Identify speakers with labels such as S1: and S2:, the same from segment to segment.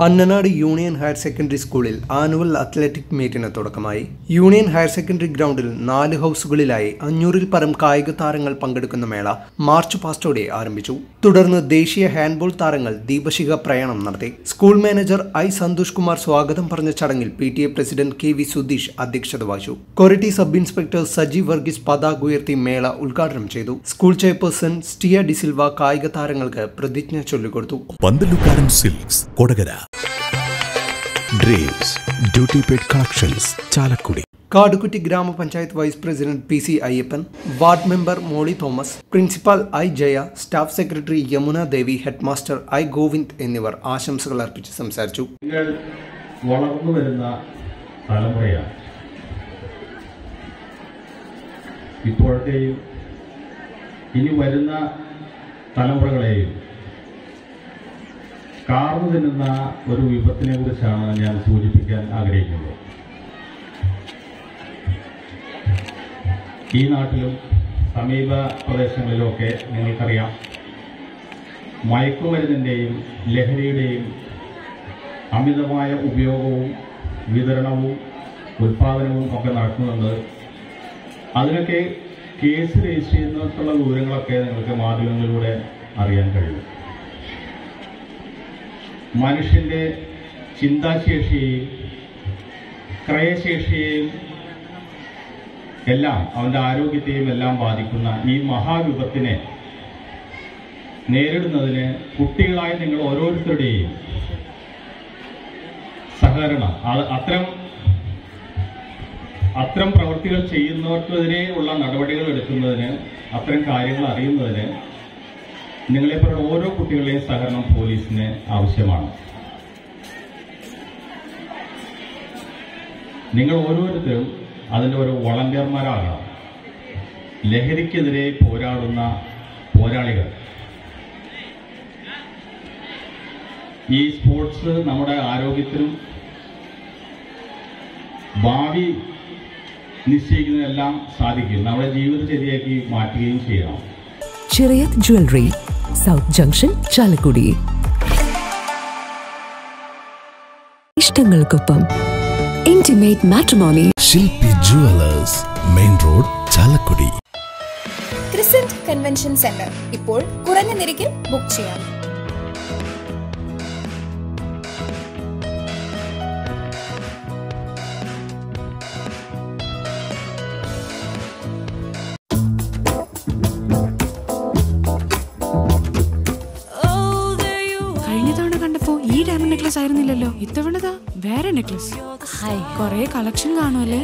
S1: Annanad union higher secondary സ്കൂളിൽ annual athletic മീറ്റിന് തുടക്കമായി യൂണിയൻ ഹയർ സെക്കൻഡറി ഗ്രൗണ്ടിൽ നാല് ഹൗസുകളിലായി അഞ്ഞൂറിൽ പരം കായിക താരങ്ങൾ പങ്കെടുക്കുന്ന മേള മാർച്ച് പാസ്റ്റോടെ ആരംഭിച്ചു തുടർന്ന് ദേശീയ ഹാൻഡ്ബോൾ താരങ്ങൾ ദീപശിഖ പ്രയാണം നടത്തി school manager I Santhosh Kumar സ്വാഗതം പറഞ്ഞ ചടങ്ങിൽ P T A president K V Sudheesh അധ്യക്ഷത വഹിച്ചു കൊരട്ടി സബ് ഇൻസ്പെക്ടർ സജീവ് വർഗീസ് പതാക ഉയർത്തി മേള ഉദ്ഘാടനം ചെയ്തു സ്കൂൾ ചെയർപേഴ്സൺ സ്റ്റിയ ഡിസിൽവ കായിക താരങ്ങൾക്ക് പ്രതിജ്ഞ ചൊല്ലിക്കൊടുത്തു
S2: Panthalookkaran silks Kodakara dreams duty paid collections Chalakudy
S1: Kadukutty ഗ്രാമപഞ്ചായത്ത് vice president P C Ayyappan ward member Molly Thomas principal I Jaya staff secretary Yamuna Devi headmaster I Govind എന്നിവർ ആശംസകൾ അർപ്പിച്ച് സംസാരിച്ചു
S3: നിങ്ങൾ വളർന്നു വരുന്ന തലമുറയാണ് ഇപ്പോഴത്തെയും ഇനി വരുന്ന തലമുറകളെയും കാർന്നു തിന്നുന്ന ഒരു വിപത്തിനെ കുറിച്ചാണ് ഞാൻ സൂചിപ്പിക്കാൻ ആഗ്രഹിക്കുന്നത് ഈ നാട്ടിലും സമീപ പ്രദേശങ്ങളിലുമൊക്കെ നിങ്ങൾക്കറിയാം മയക്കുമരുന്നിൻ്റെയും ലഹരിയുടെയും അമിതമായ ഉപയോഗവും വിതരണവും ഉൽപാദനവും ഒക്കെ നടക്കുന്നുണ്ട് അതിനൊക്കെ കേസ് രജിസ്റ്റർ ചെയ്യുന്നതിനുള്ള വിവരങ്ങളൊക്കെ നിങ്ങൾക്ക് മാധ്യമങ്ങളിലൂടെ അറിയാൻ കഴിയും മനുഷ്യന്റെ ചിന്താശേഷിയെയും ക്രയശേഷിയെയും എല്ലാം അവന്റെ ആരോഗ്യത്തെയും എല്ലാം ബാധിക്കുന്ന ഈ മഹാവിപത്തിനെ നേരിടുന്നതിന് കുട്ടികളായ നിങ്ങൾ ഓരോരുത്തരുടെയും സഹകരണം അത് അത്തരം അത്തരം പ്രവൃത്തികൾ ചെയ്യുന്നവർക്കെതിരെ ഉള്ള നടപടികൾ എടുക്കുന്നതിന് അത്തരം കാര്യങ്ങൾ അറിയുന്നതിന് നിങ്ങളെപ്പോലുള്ള ഓരോ കുട്ടികളുടെയും സഹകരണം പോലീസിന് ആവശ്യമാണ് നിങ്ങൾ ഓരോരുത്തരും അതിൻ്റെ ഒരു വളണ്ടിയർമാരാകണം ലഹരിക്കെതിരെ പോരാടുന്ന പോരാളികൾ ഈ സ്പോർട്സ് നമ്മുടെ ആരോഗ്യത്തിനും ഭാവി നിശ്ചയിക്കുന്നതെല്ലാം സാധിക്കും നമ്മുടെ ജീവിതചര്യയാക്കി മാറ്റുകയും ചെയ്യണം
S4: Chirayath jewellery south junction Chalakudy ഇഷ്ടങ്ങൾക്കൊപ്പം intimate matrimony
S2: Shilpi jewellers main road Chalakudy
S5: crescent convention centre ഇപ്പോൾ കുറഞ്ഞ നിരക്കിൽ ബുക്ക് ചെയ്യാം
S6: കഴിഞ്ഞ തവണ കണ്ടപ്പോ ഈ ഡയമണ്ട് നെക്ലസ് ആയിരുന്നില്ലല്ലോ ഇത്തവണതാ വേറെ നെക്ലസ് കൊറേ കളക്ഷൻ കാണുമല്ലേ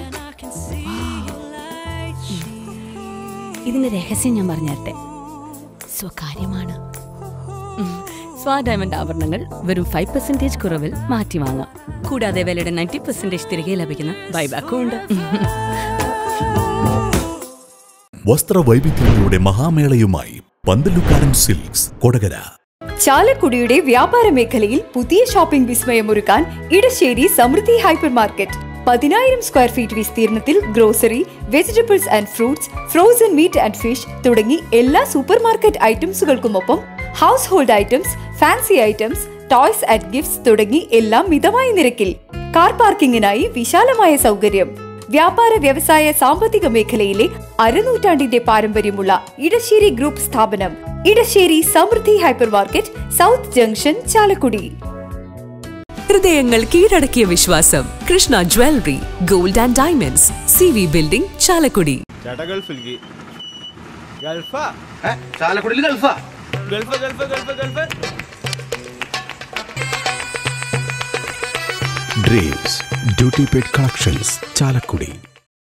S7: ഇതിന്റെ രഹസ്യം ഞാൻ പറഞ്ഞുതരട്ടെ സ്വകാര്യമാണ് സ്വാ ഡയമണ്ട് ആഭരണങ്ങൾ വെറും ഫൈവ് പെർസെന്റേജ് കുറവിൽ മാറ്റി വാങ്ങാം കൂടാതെ വിലയുടെ നയൻറ്റി പെർസെന്റേജ് തിരികെ ലഭിക്കുന്ന ബൈബാക്കും ഉണ്ട്
S2: വസ്ത്രവൈവിധ്യങ്ങളുടെ മഹാമേളയുമായി പന്തലുക്കാരൻ സിൽക്സ് കൊടകര
S8: ചാലക്കുടിയുടെ വ്യാപാര മേഖലയിൽ പുതിയ ഷോപ്പിംഗ് വിസ്മയമൊരുക്കാൻ ഇടശ്ശേരി സമൃദ്ധി ഹൈപ്പർ മാർക്കറ്റ് പതിനായിരം സ്ക്വയർ ഫീറ്റ് വിസ്തീർണത്തിൽ grocery vegetables and fruits frozen meat and fish തുടങ്ങി എല്ലാ സൂപ്പർ മാർക്കറ്റ് ഐറ്റംസുകൾക്കുമൊപ്പം household items fancy items toys and gifts തുടങ്ങി എല്ലാം മിതമായ നിരക്കിൽ കാർ പാർക്കിങ്ങിനായി വിശാലമായ സൗകര്യം വ്യാപാര വ്യവസായ സാമ്പത്തിക മേഖലയിലെ അരനൂറ്റാണ്ടിന്റെ പാരമ്പര്യമുള്ള ഇടശ്ശേരി ഗ്രൂപ്പ് സ്ഥാപനം Edassery Samruddhi hypermarket south junction Chalakudy
S4: ഹൃദയങ്ങൾ കീഴടക്കിയ വിശ്വാസം Krishna jewellery gold and diamonds C V building Chalakudy
S9: ചേട്ടാ ഗൾഫിലേക്ക് ഗൾഫാ
S10: ചാലക്കുടിയിൽ ഗൾഫാ
S9: Gulf Gulf Gulf Gulf
S2: dreams duty paid collections Chalakudy